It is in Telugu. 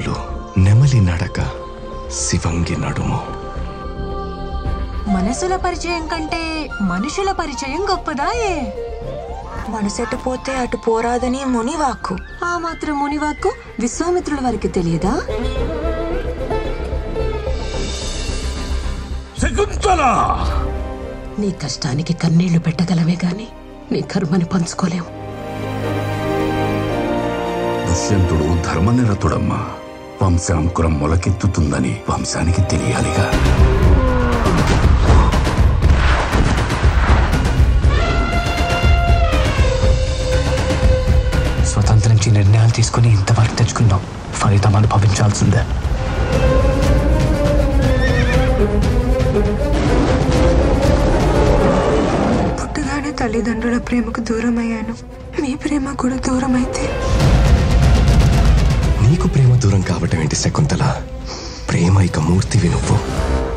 కన్నులు నెమలి నడక శివంగి నడుము మనసుల పరిచయం కంటే మనుషుల పరిచయం గొప్పదా ఏ మనసెటు పోతే అటు పోరాదని మునివాక్కు ఆ మాత్రం మునివాక్కు విశ్వామిత్రుల వారికి తెలియదా శకుంతల నీ కష్టానికి కన్నీళ్లు పెట్టగలమే గాని నీ కర్మని పంచుకోలేవు దుష్యంతుడు ధర్మనిరతుడమ్మా వంశాంకురం మొలకెత్తుతుందని వంశానికి తెలియాలిగా స్వతంత్రించి నిర్ణయాలు తీసుకుని ఇంతవరకు తెచ్చుకున్నాం ఫలితం అనుభవించాల్సిందే పుట్టగానే తల్లిదండ్రుల ప్రేమకు దూరం అయ్యాను మీ ప్రేమ కూడా దూరం అయితే నీకు ప్రేమ దూరం కావటం ఏంటి శకుంతల ప్రేమ ఇక మూర్తివి నువ్వు